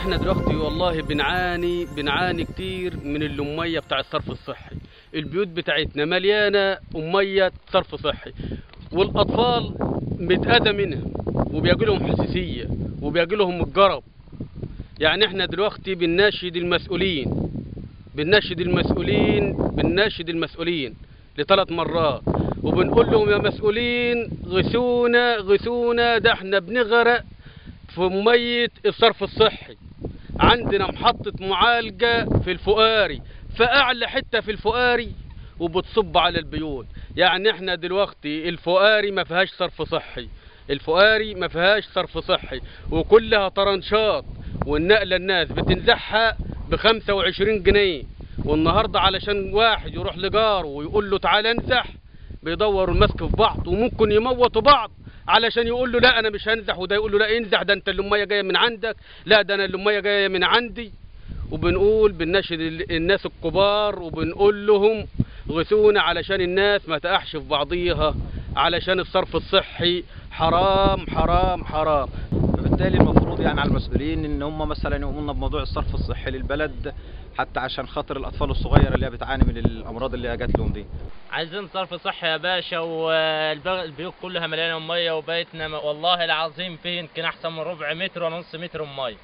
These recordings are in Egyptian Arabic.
احنا دلوقتي والله بنعاني بنعاني كتير من الأمية بتاع الصرف الصحي البيوت بتاعتنا مليانة أمية صرف صحي والأطفال متأذى منها وبيجي لهم حساسية وبيجي لهم الجرب يعني احنا دلوقتي بنناشد المسؤولين بنناشد المسؤولين بنناشد المسؤولين لثلاث مرات وبنقول لهم يا مسؤولين غثونا غثونا ده احنا بنغرق في مية الصرف الصحي عندنا محطة معالجة في الفؤاري فأعلى حتة في الفؤاري وبتصب على البيوت يعني احنا دلوقتي الفؤاري ما فيهاش صرف صحي الفؤاري ما فيهاش صرف صحي وكلها طرنشات والنقلة الناس بتنزحها بخمسة وعشرين جنيه والنهاردة علشان واحد يروح لجاره ويقول له تعالى انزح بيدوروا المسك في بعض وممكن يموتوا بعض علشان يقول له لا انا مش هنزح وده يقول له لا انزح ده انت اللميه جايه من عندك لا ده انا اللميه جايه من عندي وبنقول بنناشد ال- الناس الكبار وبنقول لهم غثونا علشان الناس ما تقعش في بعضيها علشان الصرف الصحي حرام حرام حرام فبالتالي المفروض يعني على المسؤولين ان هم مثلا يقوموا لنا بموضوع الصرف الصحي للبلد حتى عشان خاطر الاطفال الصغيره اللي هي بتعاني من الامراض اللي جات لهم دي عايزين صرف صحي يا باشا والبيوت كلها مليانه ميه وبيتنا م- والله العظيم فيه يمكن احسن من ربع متر ونص متر ميه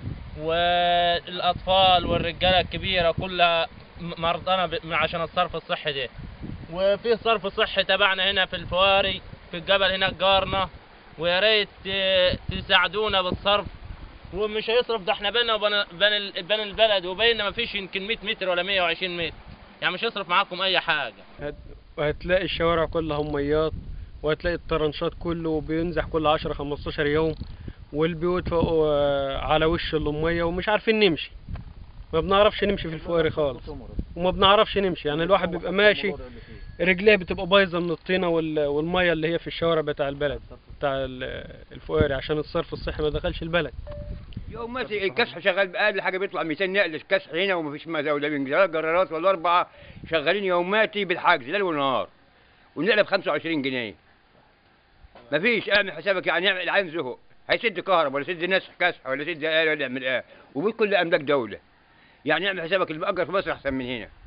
والاطفال والرجاله الكبيره كلها م- مرضانه ب- عشان الصرف الصحي ده وفي صرف صحي تبعنا هنا في الفواري في الجبل هناك جارنا ويا ريت ت- تساعدونا بالصرف ومش هيصرف ده احنا بينا وبين بين ال- بين البلد وبيننا ما فيش يمكن 100 متر ولا 120 متر يعني مش هيصرف معاكم اي حاجه هت- وهتلاقي الشوارع كلها ميات وهتلاقي الطرنشات كله بينزح كل 10 15 يوم والبيوت فوق آه، على وش الأمية ومش عارفين نمشي ما بنعرفش نمشي في الفقر خالص وما بنعرفش نمشي يعني الواحد بيبقى ماشي رجليه بتبقى بايظه من الطينه وال- والميه اللي هي في الشوارع بتاع البلد بتاع ال- الفقاري عشان الصرف الصحي ما دخلش البلد يوم ما الكسح شغال بأقل حاجه بيطلع 200 نقل كسح هنا ومفيش مزاوله بين جرارات ولا اربعه شغالين يوماتي بالحجز ليل ونهار والنقله ب 25 جنيه مفيش اعمل حسابك يعني يعمل العين زهق هيسد كهرباء ولا يسد نسح كسح ولا يسد آلة ولا يعمل ايه وبيت كل املاك دوله يعني اعمل حسابك اللي بأجر في مصر احسن من هنا